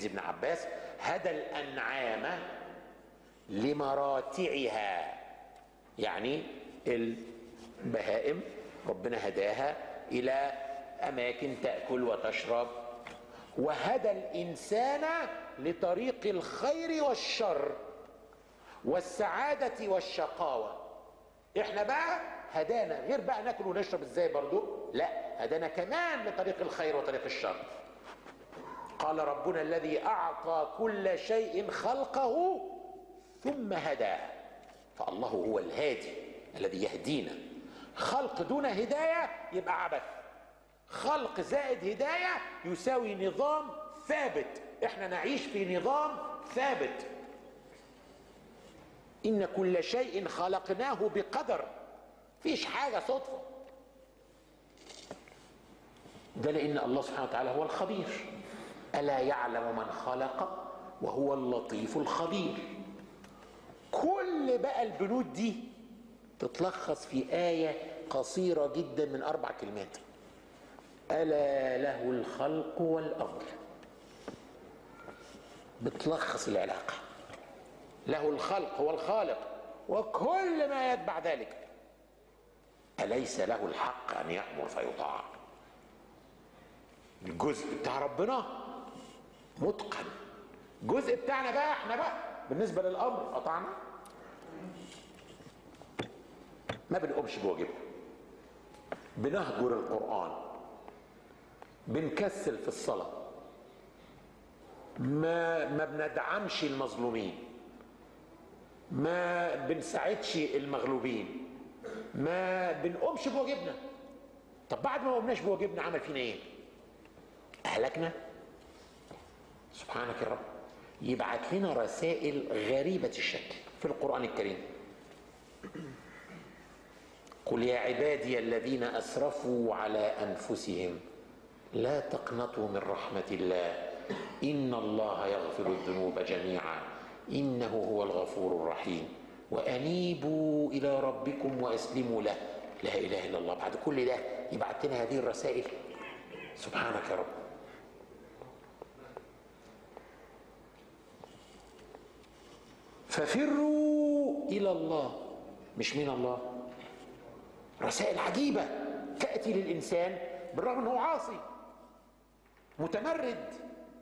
تلميذ ابن عباس هدى الانعام لمراتعها يعني البهائم ربنا هداها الى اماكن تاكل وتشرب وهدى الانسان لطريق الخير والشر والسعاده والشقاوه احنا بقى هدانا غير بقى ناكل ونشرب ازاي برضو لا هدانا كمان لطريق الخير وطريق الشر قال ربنا الذي اعطى كل شيء خلقه ثم هداه فالله هو الهادي الذي يهدينا خلق دون هدايه يبقى عبث خلق زائد هدايه يساوي نظام ثابت احنا نعيش في نظام ثابت ان كل شيء خلقناه بقدر فيش حاجه صدفه ده لان الله سبحانه وتعالى هو الخبير الا يعلم من خلق وهو اللطيف الخبير كل بقى البنود دي تتلخص في ايه قصيره جدا من اربع كلمات الا له الخلق والامر بتلخص العلاقه له الخلق هو الخالق وكل ما يتبع ذلك أليس له الحق أن يأمر فيطاع الجزء بتاع ربنا متقن الجزء بتاعنا بقى احنا بقى بالنسبة للأمر قطعنا ما بنقومش بواجبنا بنهجر القرآن بنكسل في الصلاة ما ما بندعمش المظلومين ما بنساعدش المغلوبين ما بنقومش بواجبنا طب بعد ما قمناش بواجبنا عمل فينا ايه اهلكنا سبحانك يا رب يبعت لنا رسائل غريبة الشكل في القرآن الكريم قل يا عبادي الذين أسرفوا على أنفسهم لا تقنطوا من رحمة الله إن الله يغفر الذنوب جميعا إنه هو الغفور الرحيم وأنيبوا إلى ربكم وأسلموا له لا إله إلا الله بعد كل ده يبعت لنا هذه الرسائل سبحانك يا رب ففروا إلى الله مش من الله رسائل عجيبة تأتي للإنسان بالرغم أنه عاصي متمرد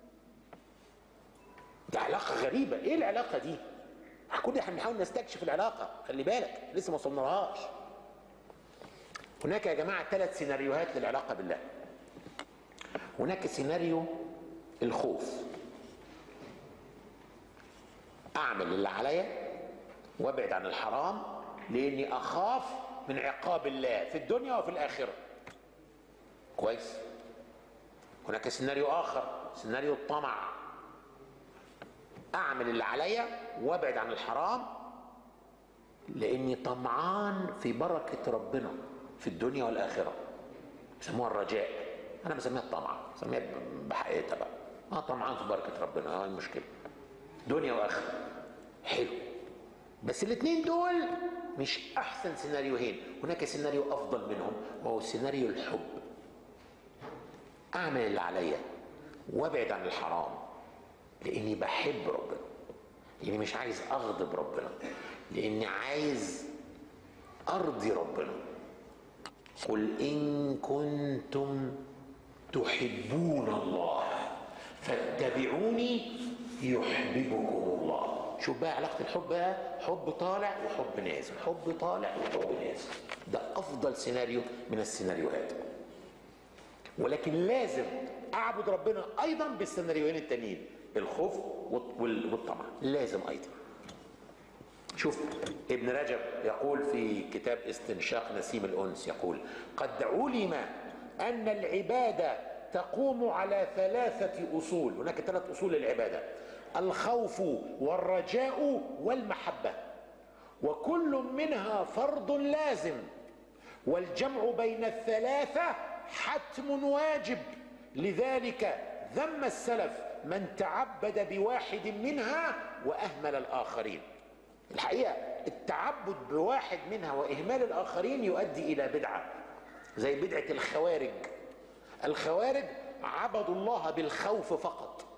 ده علاقة غريبة ايه العلاقة دي كل احنا بنحاول نستكشف العلاقة خلي بالك لسه ما وصلناهاش هناك يا جماعة ثلاث سيناريوهات للعلاقة بالله هناك سيناريو الخوف اعمل اللي عليا وابعد عن الحرام لاني اخاف من عقاب الله في الدنيا وفي الاخره كويس هناك سيناريو اخر سيناريو الطمع اعمل اللي عليا وابعد عن الحرام لاني طمعان في بركه ربنا في الدنيا والاخره بيسموها الرجاء انا بسميها الطمع بسميها بحقيقتها بقى اه طمعان في بركه ربنا اه المشكله دنيا واخره حلو بس الاثنين دول مش احسن سيناريوهين هناك سيناريو افضل منهم وهو سيناريو الحب اعمل اللي عليا وابعد عن الحرام لاني بحب ربنا لاني مش عايز اغضب ربنا لاني عايز ارضي ربنا قل ان كنتم تحبون الله فاتبعوني يحببكم الله شوف بقى علاقة الحب بقى حب طالع وحب نازل حب طالع وحب نازل ده أفضل سيناريو من السيناريوهات ولكن لازم أعبد ربنا أيضا بالسيناريوهين التانيين الخوف والطمع لازم أيضا شوف ابن رجب يقول في كتاب استنشاق نسيم الأنس يقول قد علم أن العبادة تقوم على ثلاثة أصول هناك ثلاث أصول للعبادة الخوف والرجاء والمحبة وكل منها فرض لازم والجمع بين الثلاثة حتم واجب لذلك ذم السلف من تعبد بواحد منها وأهمل الآخرين الحقيقة التعبد بواحد منها وإهمال الآخرين يؤدي إلى بدعة زي بدعة الخوارج الخوارج عبدوا الله بالخوف فقط